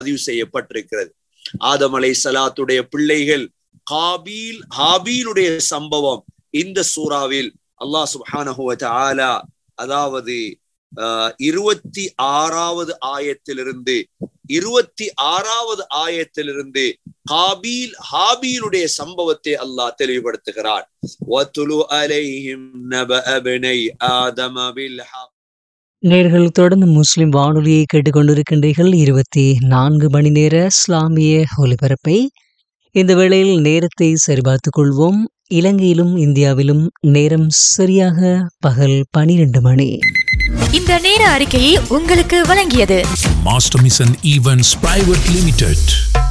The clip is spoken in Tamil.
பதிவு செய்யப்பட்டிருக்கிறது ஆதம் அலை சலாத்துடைய பிள்ளைகள் காபீல் ஹாபீலுடைய சம்பவம் இந்த சூறாவில் அல்லாஹ் சுப்ஹானஹு வ தஆலா அதாவது ஆஹ், இருபத்தி ஆறாவது ஆயத்திலிருந்து இருபத்தி ஆறாவது ஆயத்திலிருந்து காபீல் ஹாபீலுடைய சம்பவத்தை அல்லாஹ் தெளிவுபடுத்துகிறார் وَاتْلُ عَلَيْهِمْ نَبَأَ ابْنَيْ آدَمَ بِالْحَقِّ நேர்கள் தொடர்ந்து முஸ்லிம் வானொலியை கேட்டுக்கொண்டிருக்கின்றீர்கள் இருபத்தி நான்கு மணி நேர இஸ்லாமிய ஒலிபரப்பை இந்த வேளையில் நேரத்தை சரிபார்த்துக் கொள்வோம் இலங்கையிலும் இந்தியாவிலும் நேரம் சரியாக பகல் பனிரெண்டு மணி இந்த நேர அறிக்கையை உங்களுக்கு வழங்கியது Master Mission Events Private Limited.